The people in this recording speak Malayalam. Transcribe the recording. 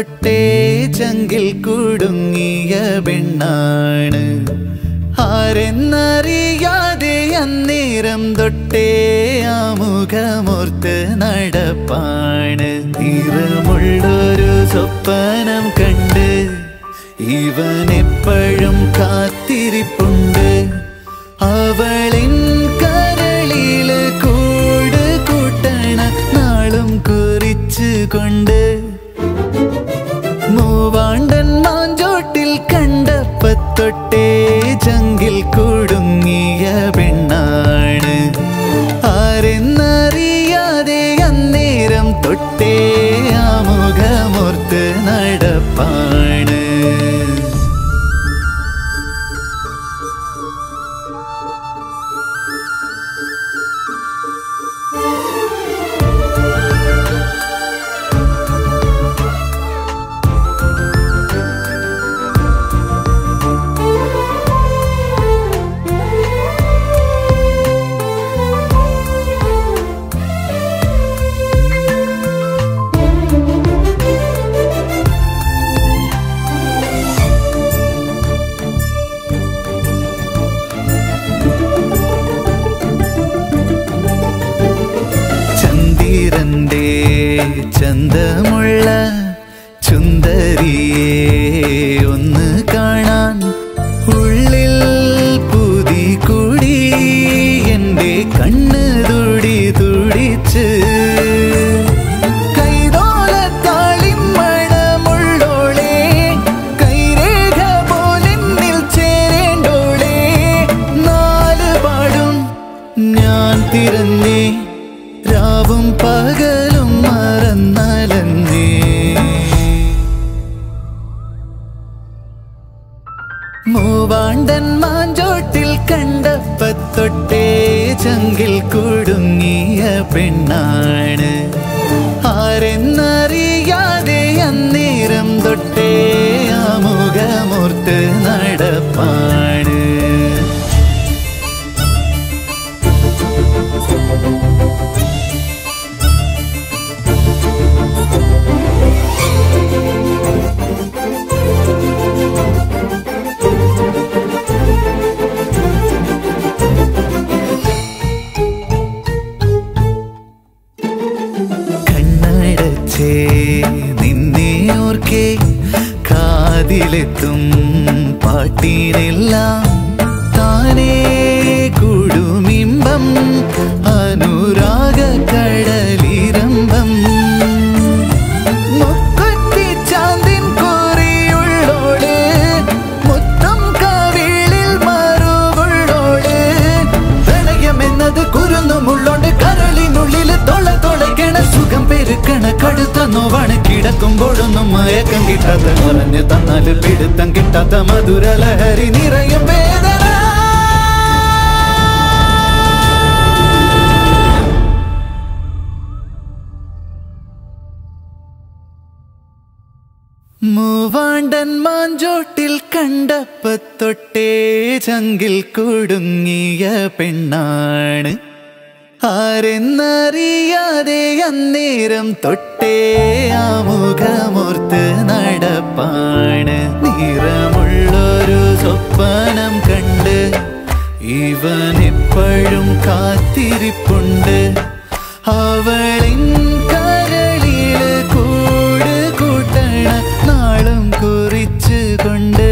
തൊട്ടേ ചങ്കിൽ കുടുങ്ങിയ പെണ്ണാണ് ആരെന്നറിയാതെ അന്നേരം തൊട്ടേ ആമുഖമോർത്ത് നടപ്പാണ് നിറമുള്ളൊരു സ്വപ്നം കണ്ട് ഇവൻ എപ്പോഴും കാത്തിരിപ്പുണ്ട് അവളിൻ കരളില് കൂട് കൂട്ടണ നാളും കുറിച്ചു കൊണ്ട് മൂവാണ്ടൻ മാഞ്ചോട്ടിൽ കണ്ടപ്പത്തൊട്ടേ ചങ്കിൽ കുടുങ്ങിയ പെണ്ണാണ് ആരെന്നറിയാതെ അന്നേരം തൊട്ടേ ആമുഖമോർത്ത് നടപ്പാണ് ചന്ദിരന്റെ ചന്തമുള്ള ചുന്ദരിയെ ഒന്ന് കാണാൻ ഉള്ളിൽ പുതി കൂടി എൻ്റെ കണ്ണ് തുടി തുടിച്ച് കൈതോലത്താളിമണമുള്ളോളെ കൈരേഖ പോലെന്നിൽ ചേരേണ്ടോളെ നാല് പാടും ഞാൻ തിരഞ്ഞേ രാവും പകലും മറന്നലഞ്ഞേ മൂവാണ്ടൻ മാഞ്ചോട്ടിൽ കണ്ടപ്പത്തൊട്ടേ ചങ്കിൽ കുടുങ്ങിയ പെണ്ണാണ് ആരെന്നറിയാതെ അന്നേരം തൊട്ടേ ആമുഖമോർത്ത് നടപ്പാണ് കണ്ണടച്ചേ നിന്നെ ഓർക്കേ കാതിലെത്തും പാട്ടിനെല്ലാം താനേ കുടുമിമ്പം അനുരാഗ കടലിരമ്പം മുക്കുറ്റി ചാന്തിൻ കോറിയുള്ളോള് മുത്തം കവിളിൽ മറുകുള്ളോള് പ്രണയമെന്നത് കുരുന്നുമുള്ളോണ്ട് കരളിനുള്ളിൽ തൊള തൊളയ്ക്കണ സുഖം പെരുക്കണ കടുത്ത നോവാണ് കിടക്കുമ്പോഴൊന്നും മയക്കം കിട്ടാത്ത കുറഞ്ഞു തന്നാല് പിടുത്തം കിട്ടാത്ത മധുര ലഹരി നിറയും വേദന മൂവാണ്ടൻ മാഞ്ചോട്ടിൽ കണ്ടപ്പത്തൊട്ടേ ചങ്കിൽ കുടുങ്ങിയ പെണ്ണാണ് ആരെന്നറിയാതെ അന്നേരം തൊട്ടേ ആമുഖമോർത്ത് നടപ്പാണ് നിറമുള്ളൊരു സ്വപ്നം കണ്ട് ഇവൻ എപ്പോഴും കാത്തിരിപ്പുണ്ട് അവളിൻ കരളില് കൂട് കൂട്ടണ നാളും കുറിച്ചു കൊണ്ട്